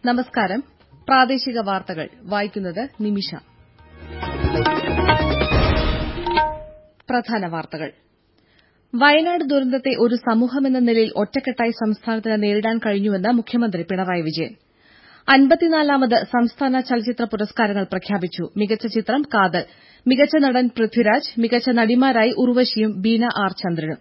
നമസ്കാരം പ്രാദേശിക വാർത്തകൾ വായിക്കുന്നത് നിമിഷ പ്രധാന വാർത്തകൾ വയനാട് ദുരന്തത്തെ ഒരു സമൂഹമെന്ന നിലയിൽ ഒറ്റക്കെട്ടായി സംസ്ഥാനത്തിന് നേരിടാൻ കഴിഞ്ഞുവെന്ന് മുഖ്യമന്ത്രി പിണറായി വിജയൻ അൻപത്തിനാലാമത് സംസ്ഥാന ചലച്ചിത്ര പുരസ്കാരങ്ങൾ പ്രഖ്യാപിച്ചു മികച്ച ചിത്രം കാതൽ മികച്ച നടൻ പൃഥ്വിരാജ് മികച്ച നടിമാരായി ഉർവശിയും ബീന ആർ ചന്ദ്രനും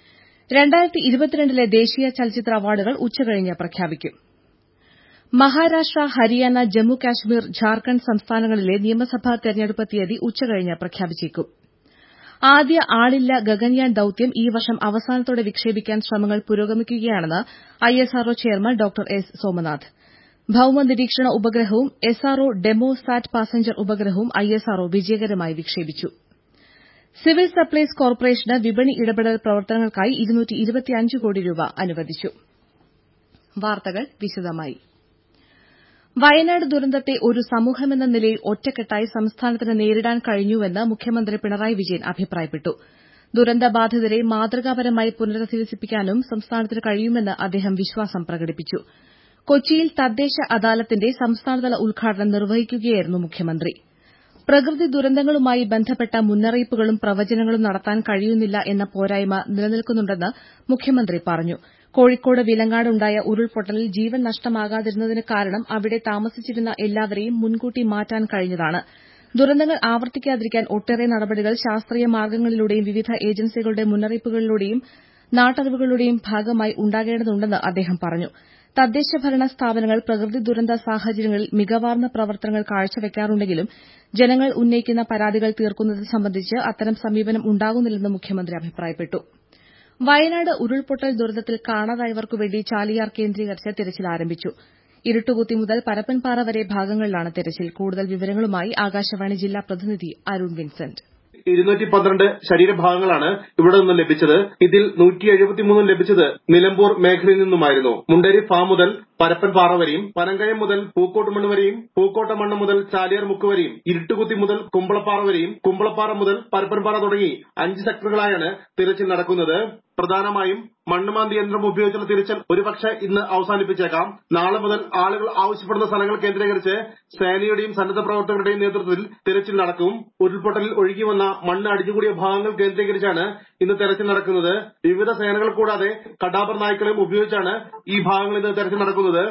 ലെ ദേശീയ ചലച്ചിത്ര അവാർഡുകൾ ഉച്ചകഴിഞ്ഞ് പ്രഖ്യാപിക്കും മഹാരാഷ്ട്ര ഹരിയാന ജമ്മു കാശ്മീർ ഝാർഖണ്ഡ് സംസ്ഥാനങ്ങളിലെ നിയമസഭാ തെരഞ്ഞെടുപ്പ് തീയതി ഉച്ചകഴിഞ്ഞ് പ്രഖ്യാപിച്ചേക്കും ആദ്യ ആളില്ല ഗഗൻയാൻ ദൌത്യം ഈ വർഷം അവസാനത്തോടെ വിക്ഷേപിക്കാൻ ശ്രമങ്ങൾ പുരോഗമിക്കുകയാണെന്ന് ISRO chairman doctor S Somanath ഭൌമ നിരീക്ഷണ ഉപഗ്രഹവും എസ്ആർഒ ഡെമോ സാറ്റ് പാസഞ്ചർ ഉപഗ്രഹവും ഐഎസ്ആർഒ വിജയകരമായി വിക്ഷേപിച്ചു സിവിൽ സപ്ലൈസ് കോർപ്പറേഷന് വിപണി ഇടപെടൽ പ്രവർത്തനങ്ങൾക്കായി കോടി രൂപ അനുവദിച്ചു വാർത്തകൾ വിശദമായി വയനാട് ദുരന്തത്തെ ഒരു സമൂഹമെന്ന നിലയിൽ ഒറ്റക്കെട്ടായി സംസ്ഥാനത്തിന് നേരിടാൻ കഴിഞ്ഞുവെന്ന് മുഖ്യമന്ത്രി പിണറായി വിജയൻ അഭിപ്രായപ്പെട്ടു ദുരന്തബാധിതരെ മാതൃകാപരമായി പുനരധിവസിപ്പിക്കാനും സംസ്ഥാനത്തിന് കഴിയുമെന്ന് അദ്ദേഹം വിശ്വാസം പ്രകടിപ്പിച്ചു കൊച്ചിയിൽ തദ്ദേശ അദാലത്തിന്റെ സംസ്ഥാനതല ഉദ്ഘാടനം നിർവഹിക്കുകയായിരുന്നു മുഖ്യമന്ത്രി പ്രകൃതി ദുരന്തങ്ങളുമായി ബന്ധപ്പെട്ട മുന്നറിയിപ്പുകളും പ്രവചനങ്ങളും നടത്താൻ കഴിയുന്നില്ല എന്ന പോരായ്മ നിലനിൽക്കുന്നുണ്ടെന്ന് മുഖ്യമന്ത്രി പറഞ്ഞു കോഴിക്കോട് വിലങ്ങാടുണ്ടായ ഉരുൾപൊട്ടലിൽ ജീവൻ നഷ്ടമാകാതിരുന്നതിന് കാരണം അവിടെ താമസിച്ചിരുന്ന എല്ലാവരെയും മുൻകൂട്ടി മാറ്റാൻ കഴിഞ്ഞതാണ് ദുരന്തങ്ങൾ ആവർത്തിക്കാതിരിക്കാൻ ഒട്ടേറെ നടപടികൾ ശാസ്ത്രീയ മാർഗ്ഗങ്ങളിലൂടെയും വിവിധ ഏജൻസികളുടെ മുന്നറിയിപ്പുകളിലൂടെയും നാട്ടറിവുകളുടെയും ഭാഗമായി ഉണ്ടാകേണ്ടതുണ്ടെന്ന് അദ്ദേഹം പറഞ്ഞു തദ്ദേശഭരണ സ്ഥാപനങ്ങൾ പ്രകൃതി ദുരന്ത സാഹചര്യങ്ങളിൽ മികവാർന്ന പ്രവർത്തനങ്ങൾ കാഴ്ചവെക്കാറുണ്ടെങ്കിലും ജനങ്ങൾ ഉന്നയിക്കുന്ന പരാതികൾ തീർക്കുന്നത് സംബന്ധിച്ച് അത്തരം സമീപനം ഉണ്ടാകുന്നില്ലെന്ന് മുഖ്യമന്ത്രി അഭിപ്രായപ്പെട്ടു വയനാട് ഉരുൾപൊട്ടൽ ദുരന്തത്തിൽ കാണാതായവർക്കുവേണ്ടി ചാലിയാർ കേന്ദ്രീകരിച്ച് തിരച്ചിൽ ആരംഭിച്ചു ഇരുട്ടുകുത്തി മുതൽ പരപ്പൻപാറ വരെ ഭാഗങ്ങളിലാണ് തിരച്ചിൽ കൂടുതൽ വിവരങ്ങളുമായി ആകാശവാണി ജില്ലാ പ്രതിനിധി അരുൺ വിൻസെന്റ് ഇരുന്നൂറ്റി പന്ത്രണ്ട് ശരീരഭാഗങ്ങളാണ് ഇവിടെ നിന്ന് ലഭിച്ചത് ഇതിൽ നൂറ്റി എഴുപത്തിമൂന്നും ലഭിച്ചത് നിലമ്പൂർ മേഖലയിൽ നിന്നുമായിരുന്നു മുണ്ടേരി ഫാം മുതൽ പരപ്പൻപാറ വരെയും പനങ്കയം മുതൽ പൂക്കോട്ടുമണ്ണ് വരെയും പൂക്കോട്ടമണ്ണ് മുതൽ ചാലിയാർ മുക്ക് വരെയും ഇരുട്ടുകുത്തി മുതൽ കുമ്പളപ്പാറ വരെയും കുമ്പളപ്പാറ മുതൽ പരപ്പൻപാറ തുടങ്ങി അഞ്ച് സെക്ടറുകളായാണ് തിരച്ചിൽ നടക്കുന്നത് പ്രധാനമായും മണ്ണുമാന്തി യന്ത്രം ഉപയോഗിച്ചുള്ള തിരച്ചിൽ ഒരുപക്ഷെ ഇന്ന് അവസാനിപ്പിച്ചേക്കാം നാളെ മുതൽ ആളുകൾ ആവശ്യപ്പെടുന്ന സ്ഥലങ്ങൾ കേന്ദ്രീകരിച്ച് സേനയുടെയും സന്നദ്ധ പ്രവർത്തകരുടെയും നേതൃത്വത്തിൽ തിരച്ചിൽ നടക്കും ഉരുൾപൊട്ടലിൽ ഒഴുകിവന്ന മണ്ണ് അടിഞ്ഞുകൂടിയ ഭാഗങ്ങൾ കേന്ദ്രീകരിച്ചാണ് ഇന്ന് തെരച്ചിൽ നടക്കുന്നത് വിവിധ സേനകൾ കൂടാതെ കടാബർ നായ്ക്കളെയും ഉപയോഗിച്ചാണ് ഈ ഭാഗങ്ങളിൽ ഇന്ന് തെരച്ചിൽ നടക്കുന്നത്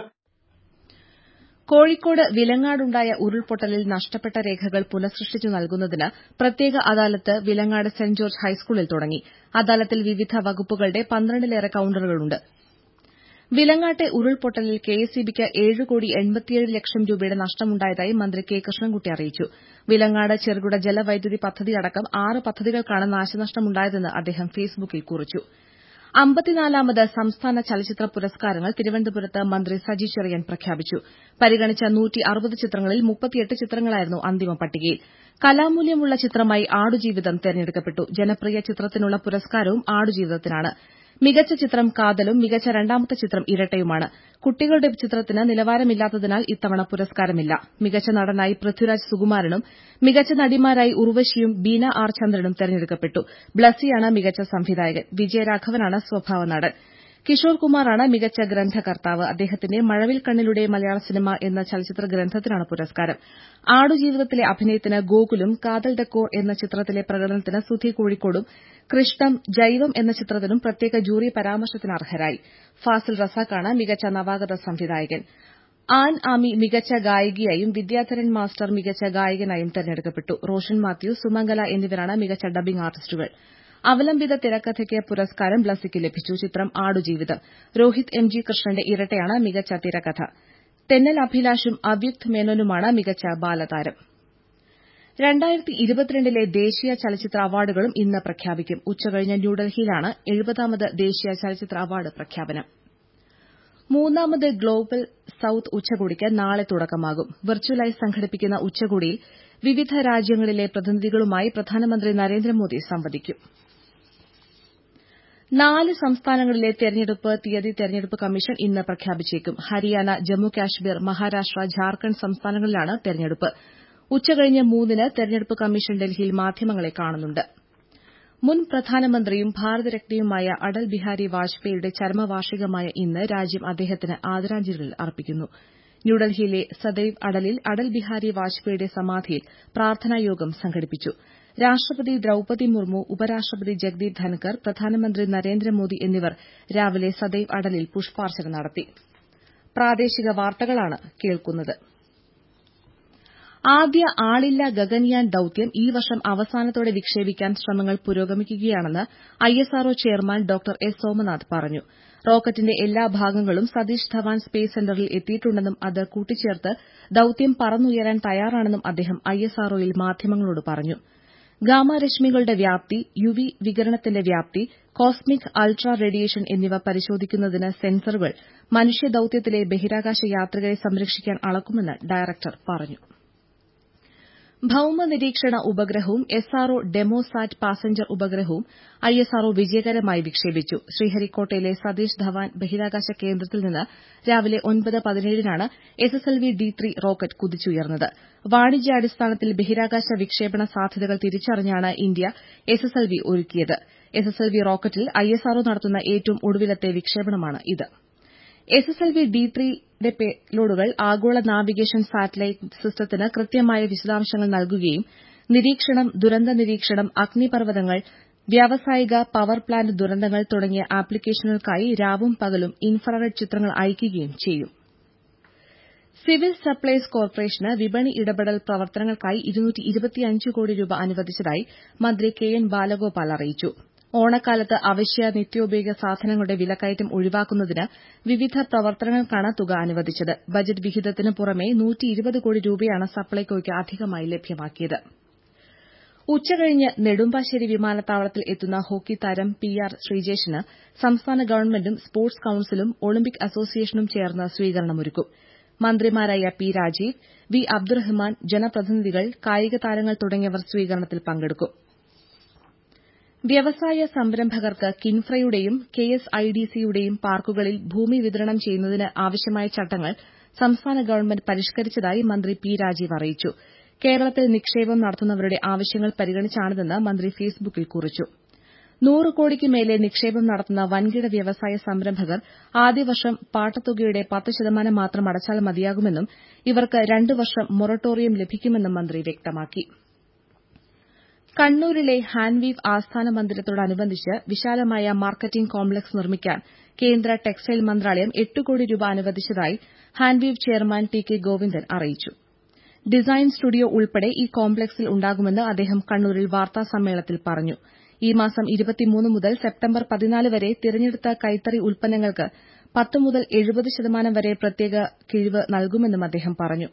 കോഴിക്കോട് വിലങ്ങാടുണ്ടായ ഉരുൾപൊട്ടലിൽ നഷ്ടപ്പെട്ട രേഖകൾ പുനഃസൃഷ്ടിച്ചു നൽകുന്നതിന് പ്രത്യേക അദാലത്ത് വിലങ്ങാട് സെന്റ് ജോർജ് ഹൈസ്കൂളിൽ തുടങ്ങി അദാലത്തിൽ വിവിധ വകുപ്പുകളുടെ പന്ത്രണ്ടിലേറെ കൌണ്ടറുകളുണ്ട് വിലങ്ങാട്ടെ ഉരുൾപൊട്ടലിൽ കെഎസ്ഇബിക്ക് ഏഴ് കോടി എൺപത്തിയേഴ് ലക്ഷം രൂപയുടെ നഷ്ടമുണ്ടായതായി മന്ത്രി കെ കൃഷ്ണൻകുട്ടി അറിയിച്ചു വിലങ്ങാട് ചെറുകിട ജലവൈദ്യുതി പദ്ധതിയടക്കം ആറ് പദ്ധതികൾക്കാണ് നാശനഷ്ടമുണ്ടായതെന്ന് അദ്ദേഹം ഫേസ്ബുക്കിൽ കുറിച്ചു അമ്പത്തിനാലാമത് സംസ്ഥാന ചലച്ചിത്ര പുരസ്കാരങ്ങൾ തിരുവനന്തപുരത്ത് മന്ത്രി സജി ചെറിയാൻ പ്രഖ്യാപിച്ചു പരിഗണിച്ച ചിത്രങ്ങളിൽ മുപ്പത്തിയെട്ട് ചിത്രങ്ങളായിരുന്നു അന്തിമ പട്ടികയിൽ കലാമൂല്യമുള്ള ചിത്രമായി ആടുജീവിതം തെരഞ്ഞെടുക്കപ്പെട്ടു ജനപ്രിയ ചിത്രത്തിനുള്ള പുരസ്കാരവും ആടുജീവിതത്തിനാണ് മികച്ച ചിത്രം കാതലും മികച്ച രണ്ടാമത്തെ ചിത്രം ഇരട്ടയുമാണ് കുട്ടികളുടെ ചിത്രത്തിന് നിലവാരമില്ലാത്തതിനാൽ ഇത്തവണ പുരസ്കാരമില്ല മികച്ച നടനായി പൃഥ്വിരാജ് സുകുമാരനും മികച്ച നടിമാരായി ഉർവശിയും ബീന ആർ ചന്ദ്രനും തെരഞ്ഞെടുക്കപ്പെട്ടു ബ്ലസ്സിയാണ് മികച്ച സംവിധായകൻ വിജയരാഘവനാണ് സ്വഭാവ നടൻ കിഷോർ കുമാറാണ് മികച്ച ഗ്രന്ഥകർത്താവ് അദ്ദേഹത്തിന്റെ മഴവിൽ കണ്ണിലൂടെ മലയാള സിനിമ എന്ന ചലച്ചിത്ര ഗ്രന്ഥത്തിനാണ് പുരസ്കാരം ആടുജീവിതത്തിലെ അഭിനയത്തിന് ഗോകുലും കാതൽ ഡെക്കോർ എന്ന ചിത്രത്തിലെ പ്രകടനത്തിന് സുധി കോഴിക്കോടും കൃഷ്ണം ജൈവം എന്ന ചിത്രത്തിനും പ്രത്യേക ജൂറി പരാമർശത്തിന് അർഹരായി ഫാസിൽ റസാഖാണ് മികച്ച നവാഗത സംവിധായകൻ ആൻ ആമി മികച്ച ഗായികയായും വിദ്യാധരൻ മാസ്റ്റർ മികച്ച ഗായകനായും തെരഞ്ഞെടുക്കപ്പെട്ടു റോഷൻ മാത്യു സുമംഗല എന്നിവരാണ് മികച്ച ഡബ്ബിംഗ് ആർട്ടിസ്റ്റുകൾ അവലംബിത തിരക്കഥയ്ക്ക് പുരസ്കാരം ബ്ലസ്സിക്ക് ലഭിച്ചു ചിത്രം ആടുജീവിതം രോഹിത് എം ജി കൃഷ്ണന്റെ ഇരട്ടയാണ് മികച്ച തിരക്കഥ തെന്നൽ അഭിലാഷും അവ്യക്ത് മേനോനുമാണ് മികച്ച ബാലതാരം ലെ ദേശീയ ചലച്ചിത്ര അവാർഡുകളും ഇന്ന് പ്രഖ്യാപിക്കും ഉച്ചകഴിഞ്ഞ് ന്യൂഡൽഹിയിലാണ് എഴുപതാമത് ദേശീയ ചലച്ചിത്ര അവാർഡ് പ്രഖ്യാപനം മൂന്നാമത് ഗ്ലോബൽ സൌത്ത് ഉച്ചകോടിക്ക് നാളെ തുടക്കമാകും വെർച്വലായി സംഘടിപ്പിക്കുന്ന ഉച്ചകോടിയിൽ വിവിധ രാജ്യങ്ങളിലെ പ്രതിനിധികളുമായി പ്രധാനമന്ത്രി നരേന്ദ്രമോദി സംവദിക്കും നാല് സംസ്ഥാനങ്ങളിലെ തെരഞ്ഞെടുപ്പ് തീയതി തെരഞ്ഞെടുപ്പ് കമ്മീഷൻ ഇന്ന് പ്രഖ്യാപിച്ചേക്കും ഹരിയാന ജമ്മു കാശ്മീർ മഹാരാഷ്ട്ര ഝാർഖണ്ഡ് സംസ്ഥാനങ്ങളിലാണ് തെരഞ്ഞെടുപ്പ് ഉച്ചകഴിഞ്ഞ് മൂന്നിന് തെരഞ്ഞെടുപ്പ് കമ്മീഷൻ ഡൽഹിയിൽ മാധ്യമങ്ങളെ കാണുന്നുണ്ട് മുൻ പ്രധാനമന്ത്രിയും ഭാരതരത്നയുമായ അടൽ ബിഹാരി വാജ്പേയിയുടെ ചരമവാർഷികമായ ഇന്ന് രാജ്യം അദ്ദേഹത്തിന് ആദരാഞ്ജലികൾ അർപ്പിക്കുന്നു ന്യൂഡൽഹിയിലെ സദൈവ് അടലിൽ അടൽ ബിഹാരി വാജ്പേയിയുടെ സമാധിയിൽ പ്രാർത്ഥനായോഗം സംഘടിപ്പിച്ചു രാഷ്ട്രപതി ദ്രൌപതി മുർമു ഉപരാഷ്ട്രപതി ജഗ്ദീപ് ധൻകർ പ്രധാനമന്ത്രി നരേന്ദ്രമോദി എന്നിവർ രാവിലെ സദൈവ് അടലിൽ പുഷ്പാർച്ചന നടത്തി പ്രാദേശിക വാർത്തകളാണ് കേൾക്കുന്നത് ആദ്യ ആളില്ലാ ഗഗൻയാൻ ദൌത്യം ഈ വർഷം അവസാനത്തോടെ വിക്ഷേപിക്കാൻ ശ്രമങ്ങൾ പുരോഗമിക്കുകയാണെന്ന് ISRO chairman doctor S Somanath പറഞ്ഞു റോക്കറ്റിന്റെ എല്ലാ ഭാഗങ്ങളും സതീഷ് ധവാൻ സ്പേസ് സെന്ററിൽ എത്തിയിട്ടുണ്ടെന്നും അത് കൂട്ടിച്ചേർത്ത് ദൌത്യം പറന്നുയരാൻ തയ്യാറാണെന്നും അദ്ദേഹം ഐഎസ്ആർഒയിൽ മാധ്യമങ്ങളോട് പറഞ്ഞു ഗാമാരശ്മികളുടെ വ്യാപ്തി യുവി വികിരണത്തിന്റെ വ്യാപ്തി കോസ്മിക് അൾട്രാ റേഡിയേഷൻ എന്നിവ പരിശോധിക്കുന്നതിന് സെൻസറുകൾ മനുഷ്യദൌത്യത്തിലെ ബഹിരാകാശ യാത്രികരെ സംരക്ഷിക്കാൻ അളക്കുമെന്ന് ഡയറക്ടർ പറഞ്ഞു ഭൌമ നിരീക്ഷണ ഉപഗ്രഹവും എസ്ആർഒ ഡെമോസാറ്റ് പാസഞ്ചർ ഉപഗ്രഹവും ഐഎസ്ആർഒ വിജയകരമായി വിക്ഷേപിച്ചു ശ്രീഹരിക്കോട്ടയിലെ സതീഷ് ധവാൻ ബഹിരാകാശ കേന്ദ്രത്തിൽ നിന്ന് രാവിലെ ഒൻപത് പതിനേഴിനാണ് എസ്എസ്എൽവി ഡി ത്രീ റോക്കറ്റ് കുതിച്ചുയർന്നത് വാണിജ്യാടിസ്ഥാനത്തിൽ ബഹിരാകാശ വിക്ഷേപണ സാധ്യതകൾ തിരിച്ചറിഞ്ഞാണ് ഇന്ത്യ എസ്എസ്എൽവി ഒരുക്കിയത് എസ്എസ്എൽവി റോക്കറ്റിൽ ഐഎസ്ആർഒ നടത്തുന്ന ഏറ്റവും ഒടുവിലത്തെ വിക്ഷേപണമാണിത് എസ്എസ്എൽവി ഡി ത്രീയുടെ പേലോഡുകൾ ആഗോള നാവിഗേഷൻ സാറ്റലൈറ്റ് സിസ്റ്റത്തിന് കൃത്യമായ വിശദാംശങ്ങൾ നൽകുകയും നിരീക്ഷണം ദുരന്ത നിരീക്ഷണം അഗ്നിപർവ്വതങ്ങൾ വ്യാവസായിക പവർ പ്ലാന്റ് ദുരന്തങ്ങൾ തുടങ്ങിയ ആപ്ലിക്കേഷനുകൾക്കായി രാവും പകലും ഇൻഫ്രാറെഡ് ചിത്രങ്ങൾ അയയ്ക്കുകയും ചെയ്യും സിവിൽ സപ്ലൈസ് കോർപ്പറേഷന് വിപണി ഇടപെടൽ പ്രവർത്തനങ്ങൾക്കായി കോടി രൂപ അനുവദിച്ചതായി മന്ത്രി കെ എൻ ബാലഗോപാൽ അറിയിച്ചു ഓണക്കാലത്ത് അവശ്യ നിത്യോപയോഗ സാധനങ്ങളുടെ വിലക്കയറ്റം ഒഴിവാക്കുന്നതിന് വിവിധ പ്രവർത്തനങ്ങൾക്കാണ് തുക അനുവദിച്ചത് ബജറ്റ് വിഹിതത്തിന് പുറമെ കോടി രൂപയാണ് സപ്ലൈകോയ്ക്ക് അധികമായി ലഭ്യമാക്കിയത് ഉച്ചകഴിഞ്ഞ് നെടുമ്പാശ്ശേരി വിമാനത്താവളത്തിൽ എത്തുന്ന ഹോക്കി താരം പി ആർ ശ്രീജേഷിന് സംസ്ഥാന ഗവൺമെന്റും സ്പോർട്സ് കൌൺസിലും ഒളിമ്പിക് അസോസിയേഷനും ചേർന്ന് സ്വീകരണമൊരുക്കും മന്ത്രിമാരായ പി രാജീവ് വി അബ്ദുറഹ്മാൻ ജനപ്രതിനിധികൾ കായിക താരങ്ങൾ തുടങ്ങിയവർ സ്വീകരണത്തിൽ പങ്കെടുക്കും വ്യവസായ സംരംഭകർക്ക് കിൻഫ്രയുടെയും കെഎസ്ഐഡിസിയുടെയും പാർക്കുകളിൽ ഭൂമി വിതരണം ചെയ്യുന്നതിന് ആവശ്യമായ ചട്ടങ്ങൾ സംസ്ഥാന ഗവൺമെന്റ് പരിഷ്കരിച്ചതായി മന്ത്രി പി രാജീവ് അറിയിച്ചു കേരളത്തിൽ നിക്ഷേപം നടത്തുന്നവരുടെ ആവശ്യങ്ങൾ പരിഗണിച്ചാണിതെന്ന് മന്ത്രി ഫേസ്ബുക്കിൽ കുറിച്ചു നൂറ് കോടിക്ക് മേലെ നിക്ഷേപം നടത്തുന്ന വൻകിട വ്യവസായ സംരംഭകർ ആദ്യവർഷം പാട്ടത്തുകയുടെ പത്ത് ശതമാനം മാത്രം അടച്ചാൽ മതിയാകുമെന്നും ഇവർക്ക് രണ്ട് വർഷം മൊറട്ടോറിയം ലഭിക്കുമെന്നും മന്ത്രി വ്യക്തമാക്കി കണ്ണൂരിലെ ഹാൻവീവ് ആസ്ഥാന മന്ദിരത്തോടനുബന്ധിച്ച് വിശാലമായ മാർക്കറ്റിംഗ് കോംപ്ലക്സ് നിർമ്മിക്കാൻ കേന്ദ്ര ടെക്സ്റ്റൈൽ മന്ത്രാലയം എട്ട് കോടി രൂപ അനുവദിച്ചതായി Hanveev chairman T K Govindan അറിയിച്ചു ഡിസൈൻ സ്റ്റുഡിയോ ഉൾപ്പെടെ ഈ കോംപ്ലക്സിൽ ഉണ്ടാകുമെന്ന് അദ്ദേഹം കണ്ണൂരിൽ വാർത്താസമ്മേളനത്തിൽ പറഞ്ഞു ഈ മാസം മുതൽ സെപ്റ്റംബർ പതിനാല് വരെ തിരഞ്ഞെടുത്ത കൈത്തറി ഉൽപ്പന്നങ്ങൾക്ക് പത്ത് മുതൽ എഴുപത് ശതമാനം വരെ പ്രത്യേക കിഴിവ് നൽകുമെന്നും അദ്ദേഹം പറഞ്ഞു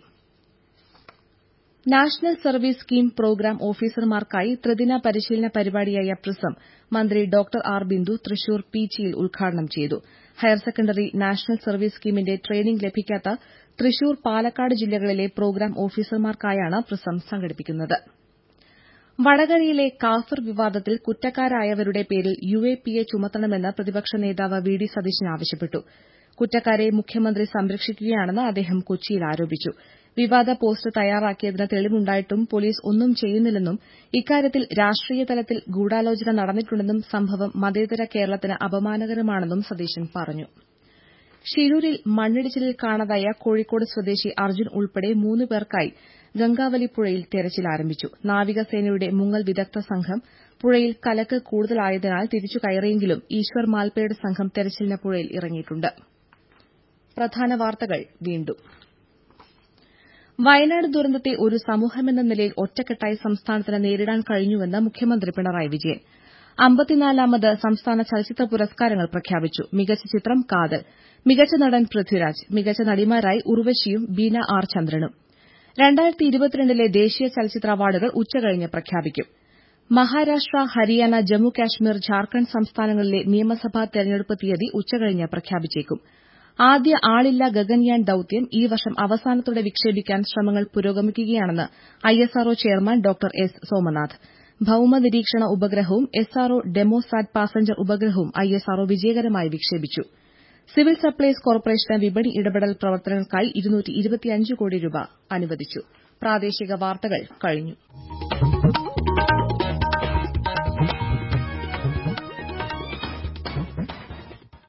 നാഷണൽ സർവീസ് സ്കീം പ്രോഗ്രാം ഓഫീസർമാർക്കായി ത്രിദിന പരിശീലന പരിപാടിയായ പ്രിസം മന്ത്രി ഡോക്ടർ ആർ ബിന്ദു തൃശൂർ പീച്ചിയിൽ ഉദ്ഘാടനം ചെയ്തു ഹയർ സെക്കൻഡറി നാഷണൽ സർവീസ് സ്കീമിന്റെ ട്രെയിനിംഗ് ലഭിക്കാത്ത തൃശൂർ പാലക്കാട് ജില്ലകളിലെ പ്രോഗ്രാം ഓഫീസർമാർക്കായാണ് പ്രിസം സംഘടിപ്പിക്കുന്നത് വടകരയിലെ കാഫർ വിവാദത്തിൽ കുറ്റക്കാരായവരുടെ പേരിൽ യുഎപിഎ ചുമത്തണമെന്ന് പ്രതിപക്ഷ നേതാവ് വി ഡി സതീശൻ ആവശ്യപ്പെട്ടു കുറ്റക്കാരെ മുഖ്യമന്ത്രി സംരക്ഷിക്കുകയാണെന്ന് അദ്ദേഹം കൊച്ചിയിൽ ആരോപിച്ചു വിവാദ പോസ്റ്റ് തയ്യാറാക്കിയതിന് തെളിവുണ്ടായിട്ടും പോലീസ് ഒന്നും ചെയ്യുന്നില്ലെന്നും ഇക്കാര്യത്തിൽ രാഷ്ട്രീയ തലത്തിൽ ഗൂഢാലോചന നടന്നിട്ടുണ്ടെന്നും സംഭവം മതേതര കേരളത്തിന് അപമാനകരമാണെന്നും സതീശൻ പറഞ്ഞു ഷിരൂരിൽ മണ്ണിടിച്ചിലിൽ കാണാതായ കോഴിക്കോട് സ്വദേശി അർജുൻ ഉൾപ്പെടെ മൂന്ന് പേർക്കായി ഗംഗാവലി പുഴയിൽ തെരച്ചിൽ ആരംഭിച്ചു നാവികസേനയുടെ മുങ്ങൽ വിദഗ്ധ സംഘം പുഴയിൽ കലക്ക് കൂടുതലായതിനാൽ തിരിച്ചു കയറിയെങ്കിലും ഈശ്വർ മാൽപ്പയുടെ സംഘം തെരച്ചിലിന് പുഴയിൽ ഇറങ്ങിയിട്ടുണ്ട് പ്രധാന വാർത്തകൾ വീണ്ടും വയനാട് ദുരന്തത്തെ ഒരു സമൂഹമെന്ന നിലയിൽ ഒറ്റക്കെട്ടായി സംസ്ഥാനത്തിന് നേരിടാൻ കഴിഞ്ഞുവെന്ന് മുഖ്യമന്ത്രി പിണറായി വിജയൻ അമ്പത്തിനാലാമത് സംസ്ഥാന ചലച്ചിത്ര പുരസ്കാരങ്ങൾ പ്രഖ്യാപിച്ചു മികച്ച ചിത്രം കാതൽ മികച്ച നടൻ പൃഥ്വിരാജ് മികച്ച നടിമാരായി ഉർവശിയും ബീന ആർ ചന്ദ്രനും രണ്ടായിരത്തി ഇരുപത്തിരണ്ടിലെ ദേശീയ ചലച്ചിത്ര അവാർഡുകൾ ഉച്ചകഴിഞ്ഞ് പ്രഖ്യാപിക്കും മഹാരാഷ്ട്ര ഹരിയാന ജമ്മു കാശ്മീർ ഝാർഖണ്ഡ് സംസ്ഥാനങ്ങളിലെ നിയമസഭാ തെരഞ്ഞെടുപ്പ് തീയതി ഉച്ചകഴിഞ്ഞ് പ്രഖ്യാപിച്ചേക്കും ആദ്യ ആളില്ലാ ഗഗൻയാൻ ദൌത്യം ഈ വർഷം അവസാനത്തോടെ വിക്ഷേപിക്കാൻ ശ്രമങ്ങൾ പുരോഗമിക്കുകയാണെന്ന് ISRO chairman doctor S Somanath ഭൌമ നിരീക്ഷണ ഉപഗ്രഹവും എസ്ആർഒ ഡെമോസാറ്റ് പാസഞ്ചർ ഉപഗ്രഹവും ഐഎസ്ആർഒ വിജയകരമായി വിക്ഷേപിച്ചു സിവിൽ സപ്ലൈസ് കോർപ്പറേഷന് വിപണി ഇടപെടൽ പ്രവർത്തനങ്ങൾക്കായി കോടി രൂപ അനുവദിച്ചു പ്രാദേശിക വാർത്തകൾ കഴിഞ്ഞു